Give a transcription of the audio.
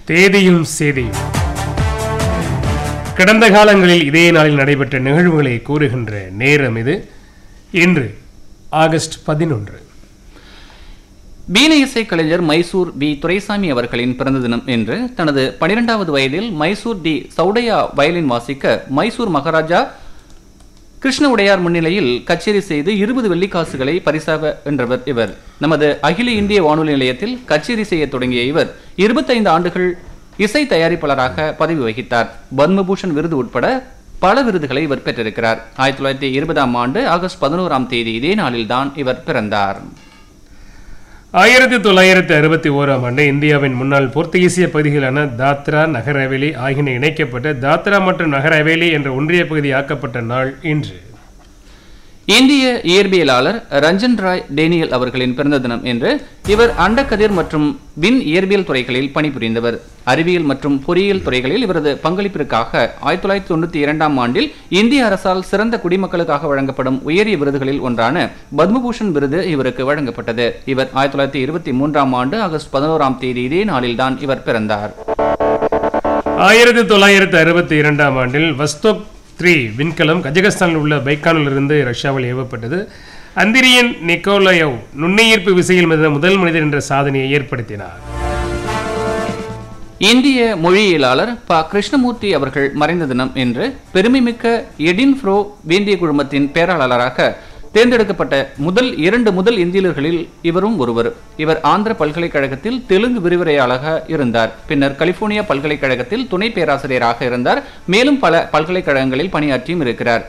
தேதியும் சேதியும் கடந்த காலங்களில் இதே நாளில் நடைபெற்ற நிகழ்வுகளை கூறுகின்ற நேரம் இது இன்று ஆகஸ்ட் பதினொன்று வீண இசை கலைஞர் மைசூர் வி துரைசாமி அவர்களின் பிறந்த தினம் என்று தனது பனிரெண்டாவது வயதில் மைசூர் டி சௌடையா வயலின் வாசிக்க மைசூர் மகாராஜா கிருஷ்ண உடையார் முன்னிலையில் கச்சேரி செய்து இருபது வெள்ளிக்காசுகளை பரிசாக வென்றவர் இவர் நமது அகில இந்திய வானொலி நிலையத்தில் கச்சேரி செய்ய தொடங்கிய இவர் இருபத்தைந்து ஆண்டுகள் இசை தயாரிப்பாளராக பதவி வகித்தார் பத்மபூஷன் விருது உட்பட பல விருதுகளை இவர் பெற்றிருக்கிறார் ஆயிரத்தி தொள்ளாயிரத்தி இருபதாம் ஆண்டு ஆகஸ்ட் பதினோராம் தேதி இதே நாளில்தான் இவர் பிறந்தார் ஆயிரத்தி தொள்ளாயிரத்தி அறுபத்தி ஓராம் ஆண்டு இந்தியாவின் முன்னாள் போர்த்துகீசிய பகுதிகளான தாத்ரா நகர் ஹவேலி ஆகியன இணைக்கப்பட்டு தாத்ரா மற்றும் நகர் ஹவேலி என்ற ஒன்றிய பகுதி ஆக்கப்பட்ட நாள் இன்று இந்திய இயற்பியலாளர் ரஞ்சன் ராய் டேனியல் அவர்களின் பிறந்த தினம் என்று இவர் அண்டக்கதிர் மற்றும் விண் இயற்பியல் துறைகளில் பணிபுரிந்தவர் அறிவியல் மற்றும் பொறியியல் துறைகளில் இவரது பங்களிப்பிற்காக ஆயிரத்தி தொள்ளாயிரத்தி தொண்ணூத்தி இரண்டாம் ஆண்டில் இந்திய அரசால் சிறந்த குடிமக்களுக்காக வழங்கப்படும் உயரிய விருதுகளில் ஒன்றான பத்மபூஷன் விருது இவருக்கு வழங்கப்பட்டது இவர் ஆயிரத்தி தொள்ளாயிரத்தி இருபத்தி மூன்றாம் ஆண்டு ஆகஸ்ட் பதினோராம் தேதி இதே நாளில்தான் இவர் பிறந்தார் ஆயிரத்தி தொள்ளாயிரத்தி அறுபத்தி இரண்டாம் ஆண்டில் வஸ்தோக் த்ரீ விண்கலம் கஜகஸ்தானில் உள்ள பைக்கானிலிருந்து ரஷ்யாவில் ஏவப்பட்டது அந்திரியன் நிக்கோலயவ் நுண்ணியீர்ப்பு விசையில் மிதந்த முதல் மனிதர் என்ற சாதனையை ஏற்படுத்தினார் இந்திய மொழியியலாளர் ப கிருஷ்ணமூர்த்தி அவர்கள் மறைந்த தினம் என்று பெருமைமிக்க எடின் ஃப்ரோ வேந்திய குழுமத்தின் பேராளராக தேர்ந்தெடுக்கப்பட்ட முதல் இரண்டு முதல் இந்தியர்களில் இவரும் ஒருவர் இவர் ஆந்திர பல்கலைக்கழகத்தில் தெலுங்கு விரிவுரையாளராக இருந்தார் பின்னர் கலிபோர்னியா பல்கலைக்கழகத்தில் துணை பேராசிரியராக இருந்தார் மேலும் பல பல்கலைக்கழகங்களில் பணியாற்றியும் இருக்கிறார்